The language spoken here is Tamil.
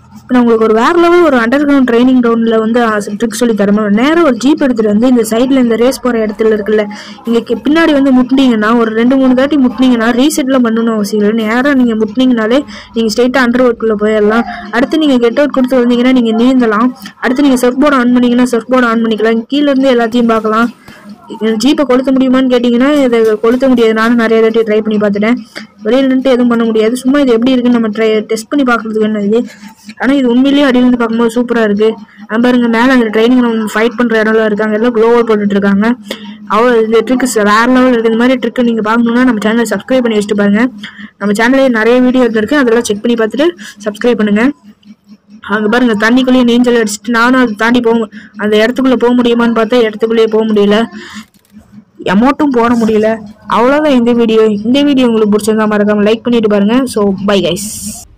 இப்போ நான் உங்களுக்கு ஒரு வேற லெவல் ஒரு அண்டர் கிரவுண்ட் ட்ரைனிங் கிரவுண்டில் வந்து ட்ரிக் சொல்லி தரேன் நேராக ஒரு ஜீப் எடுத்துகிட்டு வந்து இந்த சைடில் இந்த ரேஸ் போகிற இடத்துல இருக்குல்ல இங்கே பின்னாடி வந்து முட்டினீங்கன்னா ஒரு ரெண்டு மூணு தாட்டி முட்டினீங்கன்னா ரீசெட்லாம் பண்ணணும் அவசியம் இல்லை நேராக நீங்கள் முட்டினீங்கனாலே நீங்கள் ஸ்ட்ரெயிட்டாக அண்டர் ஒர்க்குள்ளே போயிடலாம் அடுத்து நீங்கள் கெட் அவுட் கொடுத்து வந்தீங்கன்னா நீங்கள் நீந்தலாம் அடுத்து நீங்கள் சர்ஃப் போர்டு ஆன் பண்ணீங்கன்னா சர்ஃப் போர்டு ஆன் பண்ணிக்கலாம் கீழ இருந்து எல்லாத்தையும் பார்க்கலாம் ஜீப்பை கொளுத்த முடியுமான்னு கேட்டிங்கன்னா இதை கொளுத்த முடியாது நானும் நிறைய தாட்டி ட்ரை பண்ணி பார்த்துட்டேன் வெளியில் நின்றுட்டு எதுவும் பண்ண முடியாது சும்மா இது எப்படி இருக்குன்னு நம்ம ட்ரை டெஸ்ட் பண்ணி பார்க்குறதுக்கு என்ன இது ஆனால் இது உண்மையிலேயே அடியில் இருந்து பார்க்கும்போது சூப்பராக இருக்குது அது பாருங்க மேலே அந்த ட்ரைனிங் ஃபைட் பண்ணுற இடம்லாம் இருக்காங்க எல்லாம் க்ளோவர் போட்டுட்டு இருக்காங்க அவ்வளோ இந்த ட்ரிக்கு வேற லெவல் இருக்குது இந்த மாதிரி ட்ரிக்கு நீங்கள் பார்க்கணுன்னா நம்ம சேனலை சப்ஸ்கிரைப் பண்ணி வச்சுட்டு பாருங்க நம்ம சேனல்லே நிறைய வீடியோ இருக்கு அதெல்லாம் செக் பண்ணி பார்த்துட்டு சப்ஸ்கிரைப் பண்ணுங்கள் அங்கே பாருங்க தண்ணிக்குள்ளேயே நீஞ்சல் அடிச்சுட்டு நானும் அதை தாண்டி போக மு- அந்த இடத்துக்குள்ளே போக முடியுமான்னு பார்த்தா இடத்துக்குள்ளேயே போக முடியல அமௌண்ட்டும் போட முடியல அவ்வளோதான் இந்த வீடியோ இந்த வீடியோ உங்களுக்கு பிடிச்சிருந்தா மறக்காம லைக் பண்ணிட்டு பாருங்க ஸோ பை கைஸ்